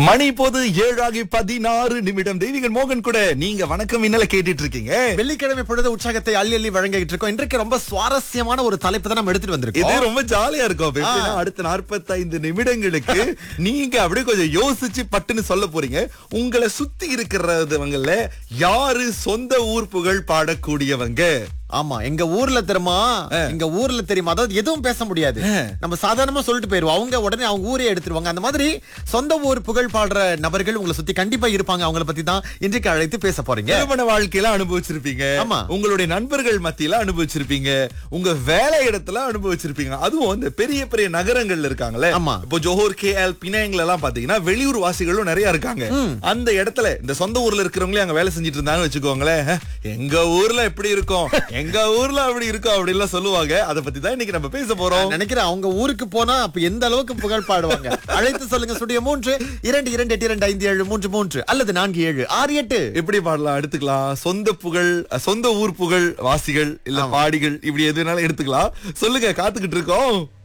மணி இப்போது ஏழாகி பதினாறு நிமிடம் தெய்வீகன் மோகன் கூட நீங்க வணக்கம் இன்னல கேட்டுட்டு இருக்கீங்க வெள்ளிக்கிழமை பொழுது உற்சாகத்தை அள்ளி அள்ளி வழங்கிட்டு இருக்கோம் இன்றைக்கு ரொம்ப சுவாரஸ்யமான ஒரு தலைப்பு தான் நம்ம எடுத்துட்டு இது வந்திருக்கோம் ரொம்ப ஜாலியா இருக்கும் அப்ப எப்படின்னா, அடுத்த 45 நிமிடங்களுக்கு நீங்க அப்படியே கொஞ்சம் யோசிச்சு பட்டுன்னு சொல்ல போறீங்க உங்களை சுத்தி இருக்கிறவங்கல யாரு சொந்த ஊர் புகழ் பாடக்கூடியவங்க ஆமா எங்க ஊர்ல தெரியுமா எங்க ஊர்ல தெரியுமா அதாவது எதுவும் பேச முடியாது நம்ம சாதாரணமா சொல்லிட்டு போயிருவோம் அவங்க உடனே அவங்க ஊரே எடுத்துருவாங்க அந்த மாதிரி சொந்த ஊர் புகழ் பாடுற நபர்கள் உங்களை சுத்தி கண்டிப்பா இருப்பாங்க அவங்கள பத்தி தான் இன்றைக்கு அழைத்து பேச போறீங்க திருமண வாழ்க்கையில அனுபவிச்சிருப்பீங்க ஆமா. உங்களுடைய நண்பர்கள் மத்தியில அனுபவிச்சிருப்பீங்க உங்க வேலை இடத்துல அனுபவிச்சிருப்பீங்க அதுவும் இந்த பெரிய பெரிய நகரங்கள்ல இருக்காங்களே ஆமா. இப்போ ஜோஹர் கே எல் பினாங்ல எல்லாம் பாத்தீங்கன்னா வெளியூர் வாசிகளும் நிறைய இருக்காங்க அந்த இடத்துல இந்த சொந்த ஊர்ல இருக்கிறவங்களே அங்க வேலை செஞ்சுட்டு இருந்தாங்கன்னு வச்சுக்கோங்களேன் "ஹ, எங்க ஊர்ல எப்படி இருக்கும் எங்க ஊர்ல அப்படி இருக்கும் அப்படி எல்லாம் சொல்லுவாங்க அத பத்தி தான் இன்னைக்கு நம்ம பேச போறோம் நான் நினைக்கிறேன் அவங்க ஊருக்கு போனா அப்ப எந்த அளவுக்கு புகழ் பாடுவாங்க அழைத்து சொல்லுங்க ஸ்டுடியோ மூன்று இரண்டு இரண்டு எட்டு இரண்டு ஐந்து ஏழு மூன்று மூன்று அல்லது நான்கு ஏழு ஆறு எட்டு எப்படி பாடலாம் எடுத்துக்கலாம் சொந்த புகழ் அஹ், சொந்த ஊர் புகழ் வாசிகள் இல்ல பாடிகள் இப்படி எதுனாலும் எடுத்துக்கலாம் சொல்லுங்க காத்துக்கிட்டு இருக்கோம்